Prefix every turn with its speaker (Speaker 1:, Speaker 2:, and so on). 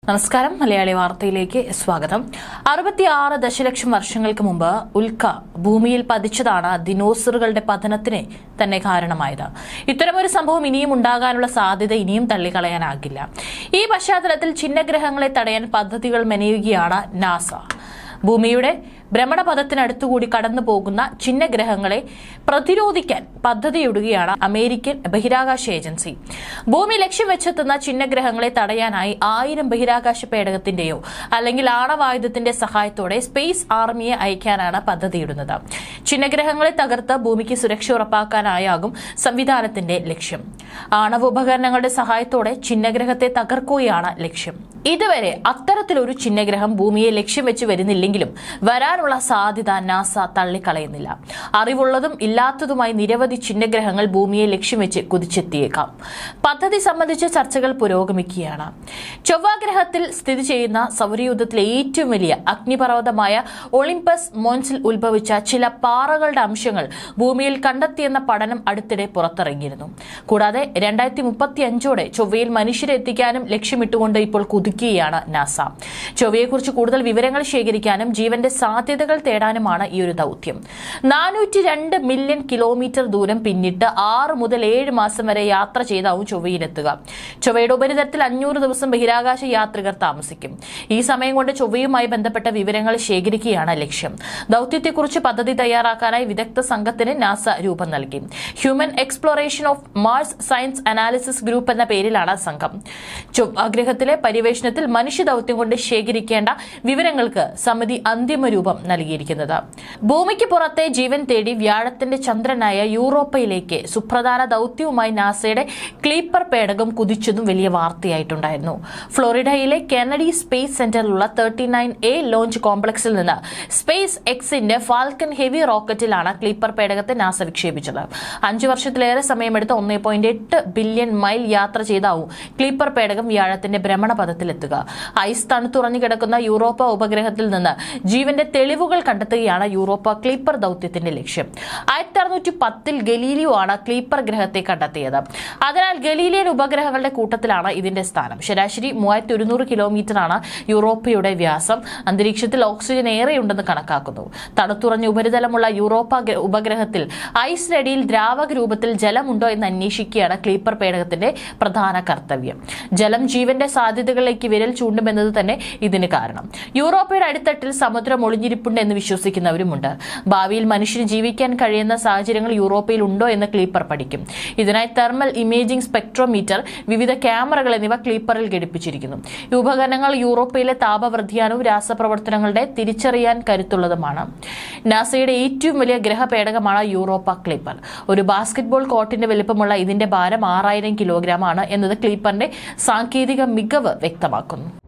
Speaker 1: നമസ്കാരം മലയാളി വാർത്തയിലേക്ക് സ്വാഗതം അറുപത്തിയാറ് ദശലക്ഷം വർഷങ്ങൾക്ക് മുമ്പ് ഉൽക്ക ഭൂമിയിൽ പതിച്ചതാണ് ദിനോസറുകളുടെ പതനത്തിന് തന്നെ കാരണമായത് ഇത്തരമൊരു സംഭവം ഇനിയും ഉണ്ടാകാനുള്ള സാധ്യത ഇനിയും തള്ളിക്കളയാനാകില്ല ഈ പശ്ചാത്തലത്തിൽ ചിഹ്നഗ്രഹങ്ങളെ തടയാൻ പദ്ധതികൾ മെനയുകയാണ് നാസ ഭൂമിയുടെ ഭ്രമണപഥത്തിനടുത്തുകൂടി കടന്നു പോകുന്ന ചിഹ്നഗ്രഹങ്ങളെ പ്രതിരോധിക്കാൻ പദ്ധതിയിടുകയാണ് അമേരിക്കൻ ബഹിരാകാശ ഏജൻസി ഭൂമി ലക്ഷ്യം വെച്ചെത്തുന്ന ചിഹ്നഗ്രഹങ്ങളെ തടയാനായി ആയിരം ബഹിരാകാശ പേടകത്തിന്റെയോ അല്ലെങ്കിൽ ആണവായുധത്തിന്റെ സഹായത്തോടെ സ്പേസ് ആർമിയെ അയക്കാനാണ് പദ്ധതിയിടുന്നത് ചിഹ്നഗ്രഹങ്ങളെ തകർത്ത് ഭൂമിക്ക് സുരക്ഷ ഉറപ്പാക്കാനായാകും സംവിധാനത്തിന്റെ ലക്ഷ്യം ആണവ ഉപകരണങ്ങളുടെ സഹായത്തോടെ ചിഹ്നഗ്രഹത്തെ തകർക്കുകയാണ് ലക്ഷ്യം ഇതുവരെ അത്തരത്തിലൊരു ചിഹ്നഗ്രഹം ഭൂമിയെ ലക്ഷ്യം വെച്ച് വരുന്നില്ലെങ്കിലും വരാനുള്ള സാധ്യത നാസ തള്ളിക്കളയുന്നില്ല അറിവുള്ളതും ഇല്ലാത്തതുമായി നിരവധി ചിഹ്നഗ്രഹങ്ങൾ ഭൂമിയെ ലക്ഷ്യം വെച്ച് കുതിച്ചെത്തിയേക്കാം പദ്ധതി സംബന്ധിച്ച ചർച്ചകൾ പുരോഗമിക്കുകയാണ് ചൊവ്വാഗ്രഹത്തിൽ സ്ഥിതി ചെയ്യുന്ന സൗരയൂഥത്തിലെ ഏറ്റവും വലിയ അഗ്നിപർവ്വതമായ ഒളിമ്പസ് മോൻസിൽ ഉത്ഭവിച്ച ചില പാറകളുടെ അംശങ്ങൾ ഭൂമിയിൽ കണ്ടെത്തിയെന്ന പഠനം അടുത്തിടെ പുറത്തിറങ്ങിയിരുന്നു കൂടാതെ രണ്ടായിരത്തി മുപ്പത്തി അഞ്ചോടെ ചൊവ്വയിൽ മനുഷ്യരെ എത്തിക്കാനും ലക്ഷ്യമിട്ടുകൊണ്ട് ഇപ്പോൾ കുതിക്കുകയാണ് നാസ ചൊവ്വയെക്കുറിച്ച് കൂടുതൽ വിവരങ്ങൾ ശേഖരിക്കാനും ജീവന്റെ സാധ്യതകൾ തേടാനുമാണ് ഈ ഒരു ദൗത്യം നാനൂറ്റി രണ്ട് മില്യൺ കിലോമീറ്റർ ദൂരം പിന്നിട്ട് ആറ് മുതൽ ഏഴ് മാസം വരെ യാത്ര ചെയ്താവും ചൊവ്വയിലെത്തുക ചൊവ്വയുടെ ഉപരിതലത്തിൽ അഞ്ഞൂറ് ദിവസം ബഹിരാകാശ യാത്രികർ താമസിക്കും ഈ സമയം കൊണ്ട് ചൊവ്വയുമായി ബന്ധപ്പെട്ട വിവരങ്ങൾ ശേഖരിക്കുകയാണ് ലക്ഷ്യം ദൗത്യത്തെക്കുറിച്ച് പദ്ധതി തയ്യാറാക്കാനായി വിദഗ്ധ സംഘത്തിന് നാസ രൂപം നൽകി human exploration of Mars science analysis group എന്ന പേരിലാണ് സംഘം ചൊവ്വാഗ്രഹത്തിലെ പര്യവേഷണത്തിൽ മനുഷ്യ ദൗത്യം കൊണ്ട് ശേഖരിക്കേണ്ട വിവരങ്ങൾക്ക് സമിതി അന്തിമ രൂപം നൽകിയിരിക്കുന്നത് ഭൂമിക്ക് പുറത്തെ ജീവൻ തേടി വ്യാഴത്തിന്റെ ചന്ദ്രനായ യൂറോപ്പയിലേക്ക് സുപ്രധാന ദൗത്യവുമായി നാസയുടെ ക്ലീപ്പർ പേടകം കുതിച്ചതും വലിയ വാർത്തയായിട്ടുണ്ടായിരുന്നു ഫ്ലോറിഡയിലെ കെനഡി സ്പേസ് സെന്ററിലുള്ള തേർട്ടി നയൻ എ ലോഞ്ച് കോംപ്ലക്സിൽ നിന്ന് സ്പേസ് എക്സിന്റെ ഫാൽക്കൺ ഹെവി റോക്കറ്റിലാണ് ക്ലീപ്പർ പേടകത്തെ നാസ വിക്ഷേപിച്ചത് അഞ്ചു വർഷത്തിലേറെ സമയമെടുത്ത് ഒന്നേ പോയിന്റ് എട്ട് ബില്യൺ മൈൽ യാത്ര ചെയ്താവും ക്ലീപ്പർ പേടകം വ്യാഴത്തിന്റെ ഭ്രമണപഥത്തിലെത്തുക ഐസ് തണുത്തുറഞ്ഞു കിടക്കുന്ന യൂറോപ്പ ഉപഗ്രഹത്തിൽ നിന്ന് ജീവന്റെ തെളിവുകൾ കണ്ടെത്തുകയാണ് യൂറോപ്പ ക്ലീപ്പർ ദൗത്യത്തിന്റെ ലക്ഷ്യം ആയിരത്തി അറുന്നൂറ്റി പത്തിൽ ഗലീലിയോ ആണ് ക്ലീപ്പർ ഗ്രഹത്തെ കണ്ടെത്തിയത് അതിനാൽ ഗലീലിയൻ ഉപഗ്രഹങ്ങളുടെ കൂട്ടത്തിലാണ് ഇതിന്റെ സ്ഥാനം ശരാശരി മൂവായിരത്തി ഒരുന്നൂറ് കിലോമീറ്റർ ആണ് യൂറോപ്പയുടെ വ്യാസം അന്തരീക്ഷത്തിൽ ഓക്സിജൻ ഏറെയുണ്ടെന്ന് കണക്കാക്കുന്നു തണുത്തുറഞ്ഞ ഉപരിതലമുള്ള യൂറോപ്പ ഗ്ര- ഉപഗ്രഹത്തിൽ ഐസിനടിയിൽ ദ്രാവക രൂപത്തിൽ ജലമുണ്ടോ എന്ന് അന്വേഷിക്കുകയാണ് ക്ലീപ്പർ പേടകത്തിന്റെ പ്രധാന കർത്തവ്യം ജലം ജീവന്റെ സാധ്യതകളിലേക്ക് വിരൽ ചൂണ്ടുമെന്നത് തന്നെ ഇതിന് കാരണം യൂറോപ്പയുടെ അടിത്തട്ടിൽ സമുദ്രം ഒളിഞ്ഞിരിപ്പുണ്ട് എന്ന് വിശ്വസിക്കുന്നവരുമുണ്ട് ഭാവിയിൽ മനുഷ്യന് ജീവിക്കാൻ കഴിയുന്ന സാഹചര്യങ്ങൾ യൂറോപ്പയിൽ ഉണ്ടോ എന്ന് ക്ലീപ്പർ പഠിക്കും ഇതിനായി തെർമൽ ഇമേജിംഗ് സ്പെക്ട്രോമീറ്റർ വിവിധ ക്യാമറകൾ എന്നിവ ക്ലീപ്പറിൽ ഘടിപ്പിച്ചിരിക്കുന്നു ഈ ഉപകരണങ്ങൾ യൂറോപ്പയിലെ താപവ്യതിയാനവും രാസപ്രവർത്തനങ്ങളുടെ തിരിച്ചറിയാൻ കരുത്തുള്ളതുമാണ് നാസയുടെ ഏറ്റവും വലിയ ഗ്രഹപേടകമാണ് യൂറോപ്പ ക്ലീപ്പർ ഒരു ബാസ്കറ്റ്ബോൾ കോർട്ടിന്റെ വലിപ്പമുള്ള ഇതിന്റെ ഭാരം ആറായിരം കിലോഗ്രാം ആണ് എന്നത് ക്ലീപ്പറിന്റെ സാങ്കേതിക മികവ് വ്യക്തമാക്കുന്നു